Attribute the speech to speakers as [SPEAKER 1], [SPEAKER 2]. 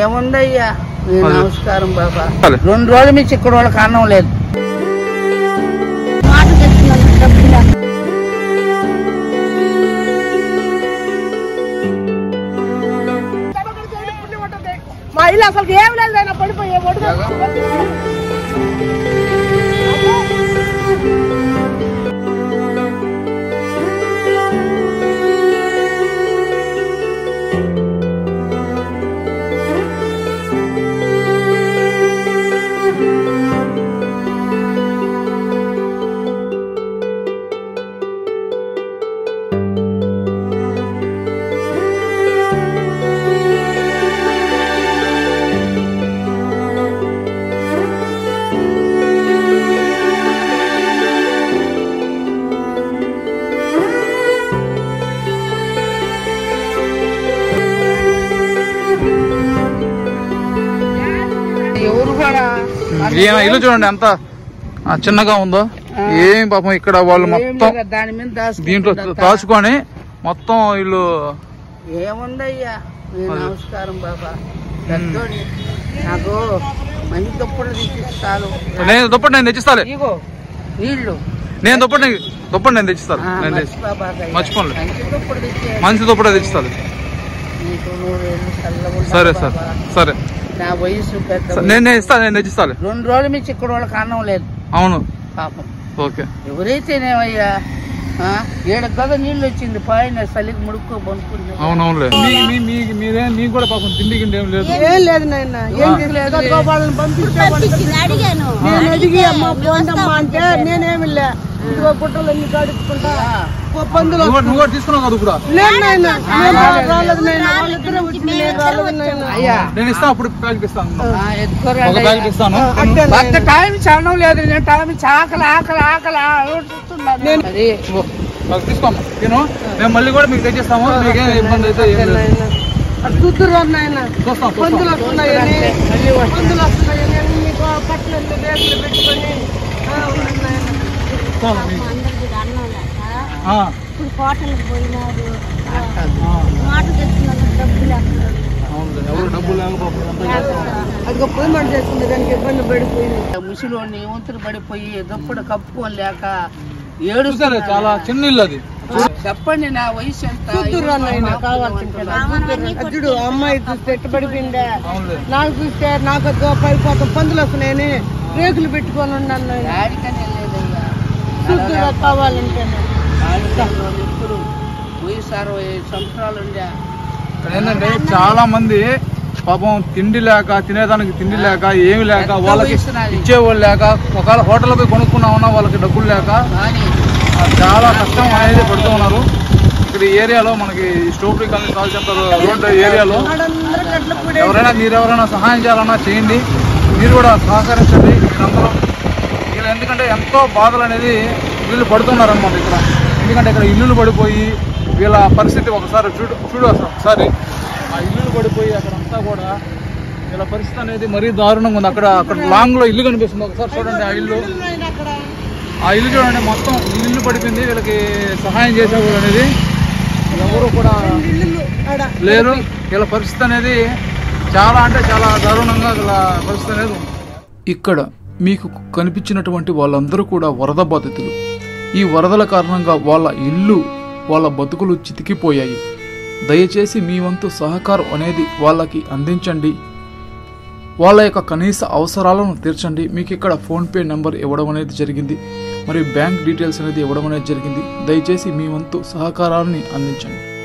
[SPEAKER 1] ఏముందయ్యా మీ
[SPEAKER 2] అది.
[SPEAKER 1] నమస్కారం బాబా
[SPEAKER 2] సరే.
[SPEAKER 1] రెండు రోజుల నుంచి ఇక్కడ వాళ్ళకి అన్నం లేదు
[SPEAKER 3] మాట తెచ్చుకున్నాను డబ్బులు
[SPEAKER 4] మా ఇల్లు అసలు ఏం లేదు ఆయన పడిపోయే ఒడుగు
[SPEAKER 1] ఎవరు కూడా
[SPEAKER 2] ఏం ఇల్లు చూడండి ఎంత ఆ, చిన్నగా ఉందో ఏం పాపం ఇక్కడ వాళ్ళు
[SPEAKER 1] ఏం
[SPEAKER 2] మొత్తం
[SPEAKER 1] లేదు, దాని మీద దాచుకుంటా
[SPEAKER 2] దీంట్లో దాచుకొని మొత్తం వీళ్ళు
[SPEAKER 1] ఏముందయ్యా మీ నమస్కారం బాబా పెద్దోడి నాకు మంచి దుప్పట్లు తీసిస్తాను
[SPEAKER 2] నేను దుప్పటి నేను తెచ్చిస్తాలే
[SPEAKER 1] ఇగో నీళ్ళు
[SPEAKER 2] నేను దుప్పటి నేను- దుప్పటి నేను తెచ్చిస్తాను
[SPEAKER 1] ఆ,
[SPEAKER 2] నేను తెచ్చి
[SPEAKER 1] మర్చిపోబాకయ్యా.
[SPEAKER 2] మర్చిపోనులే.
[SPEAKER 1] మంచి దుప్పటి తెచ్చే
[SPEAKER 2] మంచి దుప్పటి తెచ్చిస్తాను
[SPEAKER 1] నీకు నూరేళ్ళు చల్లగా ఉండాలి
[SPEAKER 2] సరే సార్
[SPEAKER 1] బాబా.
[SPEAKER 2] సరే
[SPEAKER 1] నా వయసు పెద్ద
[SPEAKER 2] సరే, నేను నేను ఇస్తాను నేను తెచ్చిస్తాలే
[SPEAKER 1] రెండు రోజుల నుంచి ఇక్కడ వాళ్ళకి అన్నం లేదు
[SPEAKER 2] అవును
[SPEAKER 1] పాపం
[SPEAKER 2] ఓకే
[SPEAKER 1] ఎవరైతేనేమయ్యా ఆ, ఏడు గద నీళ్ళు వచ్చింది పైన చలికి ముడుక్కో బనుకుంది
[SPEAKER 2] అవునవునులే మీరే మీకు కూడా పాపం తిండి గిండి ఏం లేదు
[SPEAKER 4] ఏం లేదు నాయన ఏం చేయలేదు గోపాలను పంపించామంటే
[SPEAKER 3] పంపించింది అడిగాను
[SPEAKER 4] నేను అడిగి అమ్మ పోండమ్మా అంటే నేనేమి లే ఇదిగో గుట్టలు అన్ని కాడుచుకుంటా ఓ పందులు
[SPEAKER 2] నువ్వు నువ్వు కూడా తీసుకున్నావు కదా కూడా
[SPEAKER 4] లేదు నాయన నేను రా- రాలేదు నాయన వాళ్ళిద్దరే వచ్చింది నేను రాలేదు నాయన
[SPEAKER 1] అయ్యా
[SPEAKER 2] నేను ఇస్తాను అప్పుడు ప్యాకెట్ ఇస్తాను
[SPEAKER 1] ఆ, ఎత్తుకోరా
[SPEAKER 2] ఒక ప్యాకెట్ ఇస్తాను
[SPEAKER 4] అంటే
[SPEAKER 1] భర్త టైం చదవడం లేదు నేను టైం ఆకలి ఆకలి ఆకలి ఆలోచిస్తున్నాను మరి
[SPEAKER 2] ఇదిగో, నాకు తీసుకోమ్మా నేను మేము మళ్ళీ కూడా మీకు తెచ్చిస్తాము మీకేం ఇబ్బంది అయితే ఏం లేదు
[SPEAKER 4] నాయన అటు చూద్దురు నాయన
[SPEAKER 2] చూస్తాం
[SPEAKER 4] పందులు
[SPEAKER 2] చూస్తాం
[SPEAKER 4] వస్తున్నాయని
[SPEAKER 1] మళ్ళీ వస్తా.
[SPEAKER 4] పందులు వస్తున్నాయని అన్ని పట్ల రేకులు పెట్టుకొని ఆ, ఉన్నాయి నాయన.
[SPEAKER 2] చూస్తాం మీకు.
[SPEAKER 3] అందరికి అన్నం లేక
[SPEAKER 2] ఆ,
[SPEAKER 3] ఇప్పుడు హోటల్కి పోయినారు
[SPEAKER 2] ఆ,
[SPEAKER 3] మాట తెచ్చుకున్నాను డబ్బులు
[SPEAKER 2] అవునులే. ఎవరు డబ్బులు లేకపోతే
[SPEAKER 4] అదిగో పొయ్యి మంట చేస్తుంది దానికి ఇబ్బంది పడిపోయింది
[SPEAKER 1] ముసిలోని వంతులు పడిపోయి దుప్పటి కప్పుకొని లేక
[SPEAKER 2] చూసారా
[SPEAKER 1] ఏడుస్తారు
[SPEAKER 2] చాలా చిన్న ఇల్లు అది
[SPEAKER 1] చెప్పండి నా వయసు ఎంత
[SPEAKER 4] చూద్దురు నాయన కావాల్సింటే అచ్చుడు అమ్మాయి చూస్తే ఎట్ట పడిపోయిందే
[SPEAKER 2] అవునులే
[SPEAKER 4] నాకు చూస్తే నాకు అదిగో పడిపోతాం పందులు వస్తున్నాయని రేకులు పెట్టుకొని ఉన్నాను నాయన
[SPEAKER 1] యాడికని లేదయ్యా
[SPEAKER 4] చూద్దురా కావాలంటే
[SPEAKER 1] ఇప్పుడు వయసు అరవై ఐదు సంవత్సరాలు ఉండే
[SPEAKER 2] ఇక్కడ ఏంటంటే చాలా మంది పాపం తిండి లేక తినేదానికి తిండి లేక ఏమి లేక వాళ్ళకి ఇచ్చేవాళ్ళు లేక ఒకవేళ హోటల్ పోయి కొనుక్కున్నామన్నా వాళ్ళకి డబ్బులు లేక
[SPEAKER 1] కానీ
[SPEAKER 2] ఆ, చాలా కష్టం అనేది పడుతూ ఉన్నారు ఇక్కడ ఈ ఏరియాలో మనకి స్టోపరీ కాలనీ కాల్ సెంటర్ రోడ్ ఏరియాలో
[SPEAKER 4] ఆడందరూ గట్ల పొడి
[SPEAKER 2] ఎవరైనా మీరు ఎవరైనా సహాయం చేయాలన్నా చేయండి మీరు కూడా సహకరించండి మీరందరూ వీళ్ళు ఎందుకంటే ఎంతో బాధలు అనేది వీళ్ళు పడుతున్నారన్నమాట ఇక్కడ ఎందుకంటే ఇక్కడ ఇల్లులు పడిపోయి వీళ్ళ పరిస్థితి ఒకసారి చూడు చూడు అసలు ఒకసారి ఆ ఇల్లులు పడిపోయి అక్కడంతా కూడా వీళ్ళ పరిస్థితి అనేది మరీ దారుణంగా ఉంది అక్కడ అక్కడ లాంగ్ లో ఇల్లు కనిపిస్తుంది ఒకసారి చూడండి ఆ ఇల్లు
[SPEAKER 4] అక్కడ
[SPEAKER 2] ఆ ఇల్లు చూడండి మొత్తం ఈ ఇల్లు పడిపోయింది వీళ్ళకి సహాయం చేసేవాళ్ళు అనేది ఎవరు కూడా
[SPEAKER 4] ఇల్లు ఆడ
[SPEAKER 2] లేరు వీళ్ళ పరిస్థితి అనేది చాలా అంటే చాలా దారుణంగా వీళ్ళ పరిస్థితి అనేది ఉంది ఇక్కడ మీకు కనిపించినటువంటి వాళ్ళందరూ కూడా వరద బాధితులు ఈ వరదల కారణంగా వాళ్ళ ఇల్లు వాళ్ళ బతుకులు చితికిపోయాయి దయచేసి మీ వంతు సహకారం అనేది వాళ్ళకి అందించండి వాళ్ళ యొక్క కనీస అవసరాలను తీర్చండి మీకు ఇక్కడ ఫోన్పే నెంబర్ ఇవ్వడం అనేది జరిగింది మరియు బ్యాంక్ డీటెయిల్స్ అనేది ఇవ్వడం అనేది జరిగింది దయచేసి మీ వంతు సహకారాన్ని అందించండి